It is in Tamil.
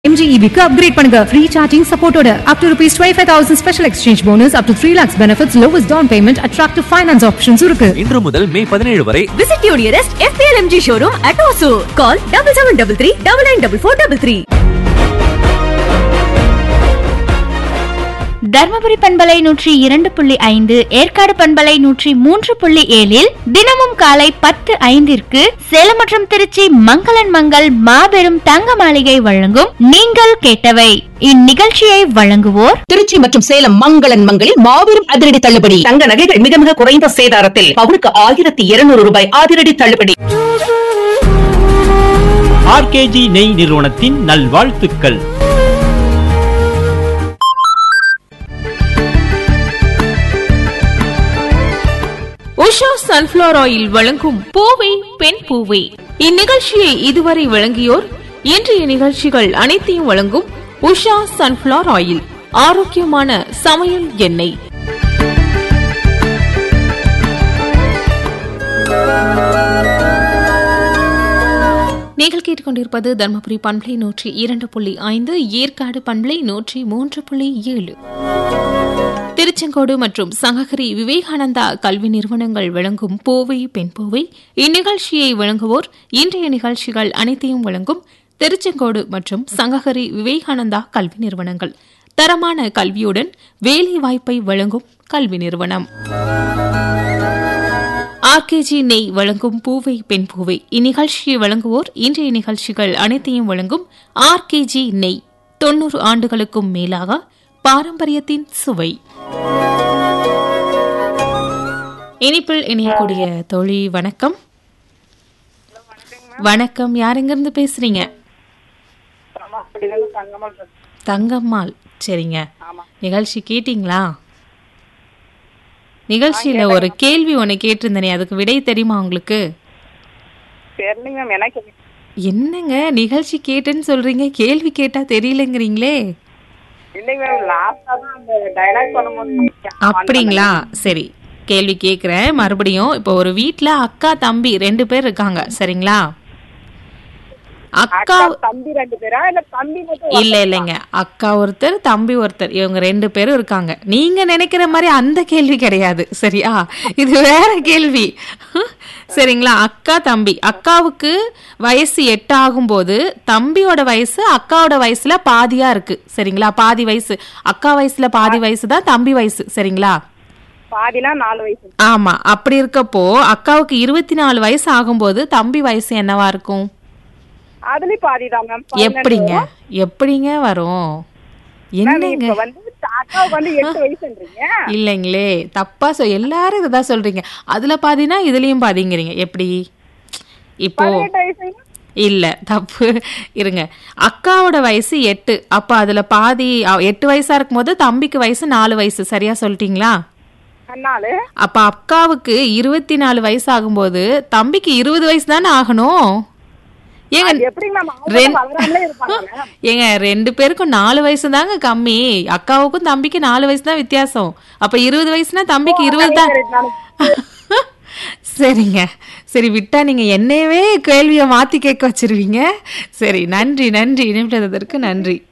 MGEB-க்கு upgrade பண்ணுங்க ஃப்ரீ சார்ஜிங் சப்போர்ட்டோட up to rupees 25000 special exchange bonus up to 3 lakhs benefits lowest down payment attractive finance options இருக்கு இன்று முதல் மே பதினேழு வரை Visit your nearest FPLMG showroom at Osu. Call double seven double three double nine double four double three. Dharmapuri பண்பலை நூற்றி இரண்டு புள்ளி ஐந்து ஏற்காடு பண்பலை நூற்றி மூன்று புள்ளி ஏழில் தினமும் காலை பத்து ஐந்திற்கு சேலம் மற்றும் திருச்சி மங்களன் மங்கள் மாபெரும் தங்க மாளிகை வழங்கும் நீங்கள் கேட்டவை இந்நிகழ்ச்சியை வழங்குவோர் திருச்சி மற்றும் சேலம் மங்களன் மங்களில் மாபெரும் அதிரடி தள்ளுபடி தங்க நகைகள் மிக மிக குறைந்த சேதாரத்தில் பவுனுக்கு ஆயிரத்தி இருநூறு ரூபாய் அதிரடி தள்ளுபடி ஆர்கேஜி நெய் நிறுவனத்தின் நல்வாழ்த்துக்கள் உஷா சன்ஃபிளவர் ஆயில் வழங்கும் பூவே பெண் பூவே இந்நிகழ்ச்சியை இதுவரை வழங்கியோர் இன்றைய நிகழ்ச்சிகள் அனைத்தையும் வழங்கும் உஷா சன்ஃபிளவர் ஆயில் ஆரோக்கியமான சமையல் எண்ணெய் நீங்கள் கேட்டுக்கொண்டிருப்பது தர்மபுரி பண்பலை நூற்றி இரண்டு புள்ளி ஐந்து ஏற்காடு பண்பலை நூற்றி மூன்று புள்ளி ஏழு திருச்செங்கோடு மற்றும் சங்ககிரி விவேகானந்தா கல்வி நிறுவனங்கள் வழங்கும் பூவை பெண் பூவை இந்நிகழ்ச்சியை வழங்குவோர் இன்றைய நிகழ்ச்சிகள் அனைத்தையும் வழங்கும் திருச்செங்கோடு மற்றும் சங்ககிரி விவேகானந்தா கல்வி நிறுவனங்கள் தரமான கல்வியுடன் வேலை வாய்ப்பை வழங்கும் கல்வி நிறுவனம் ஆர்கேஜி நெய் வழங்கும் பூவை பெண் பூவை இந்நிகழ்ச்சியை வழங்குவோர் இன்றைய நிகழ்ச்சிகள் அனைத்தையும் வழங்கும் ஆர்கேஜி நெய் தொன்னூறு ஆண்டுகளுக்கும் மேலாக பாரம்பரியத்தின் சுவை இனிப்பில் இணையக்கூடிய தோழி வணக்கம் வணக்கம் யார் எங்கிருந்து பேசுறீங்க தங்கம்மாள் சரிங்க நிகழ்ச்சி கேட்டிங்களா நிகழ்ச்சியில ஒரு கேள்வி ஒண்ணு கேட்டிருந்தனே அதுக்கு விடை தெரியுமா உங்களுக்கு தெரியலைங்க மேம் எனக்கு என்னங்க நிகழ்ச்சி கேட்டேன்னு சொல்றீங்க கேள்வி கேட்டா தெரியலங்கிறீங்களே இல்லைங்க மேம் லாஸ்டா தான் அந்த டைலாக் பண்ணும்போது அப்படிங்களா சரி கேள்வி கேக்குறேன் மறுபடியும் இப்போ ஒரு வீட்ல அக்கா தம்பி ரெண்டு பேர் இருக்காங்க சரிங்களா அக்கா அக்கா தம்பி ரெண்டு பேரா இல்ல தம்பி மட்டும் இல்ல இல்லைங்க அக்கா ஒருத்தர் தம்பி ஒருத்தர் இவங்க ரெண்டு பேரும் இருக்காங்க நீங்க நினைக்கிற மாதிரி அந்த கேள்வி கிடையாது சரியா இது வேற கேள்வி சரிங்களா அக்கா தம்பி அக்காவுக்கு வயசு எட்டு ஆகும்போது தம்பியோட வயசு அக்காவோட வயசுல பாதியா இருக்கு சரிங்களா பாதி வயசு அக்கா வயசுல பாதி வயசு தான் தம்பி வயசு சரிங்களா பாதினா நாலு வயசு ஆமா அப்படி இருக்கப்போ அக்காவுக்கு இருபத்தி நாலு வயசு ஆகும்போது தம்பி வயசு என்னவா இருக்கும் அதுலயும் பாதிதான் மேம் எப்படிங்க எப்படிங்க வரும் என்னங்க இப்ப வந்து அக்காவுக்கு வந்து எட்டு வயசுன்றீங்க இல்லைங்களே தப்பா சொல் எல்லாரும் இதுதான் சொல்றீங்க அதுல பாதினா இதுலயும் பாதிங்கிறீங்க எப்படி இப்போ பதினெட்டு வயசு இல்ல தப்பு இருங்க அக்காவோட வயசு எட்டு அப்ப அதுல பாதி அ- எட்டு வயசா இருக்கும்போது தம்பிக்கு வயசு நாலு வயசு சரியா சொல்லிட்டீங்களா நாலு அப்ப அக்காவுக்கு இருபத்தி நாலு வயசு ஆகும்போது தம்பிக்கு இருபது வயசு தானே ஆகணும் ஏங்க அது எப்படி மேம் அவங்க ரெண்- வளராமலே இருப்பாங்க ஏங்க ரெண்டு பேருக்கும் நாலு வயசு தாங்க கம்மி அக்காவுக்கும் தம்பிக்கு நாலு வயசு தான் வித்தியாசம் அப்ப இருபது வயசுனா தம்பிக்கு இருபது தான் சரிங்க சரி விட்டா நீங்க என்னையவே கேள்வியை மாத்தி கேட்க வச்சிருவீங்க சரி நன்றி நன்றி இணைப்பிட்டதற்கு நன்றி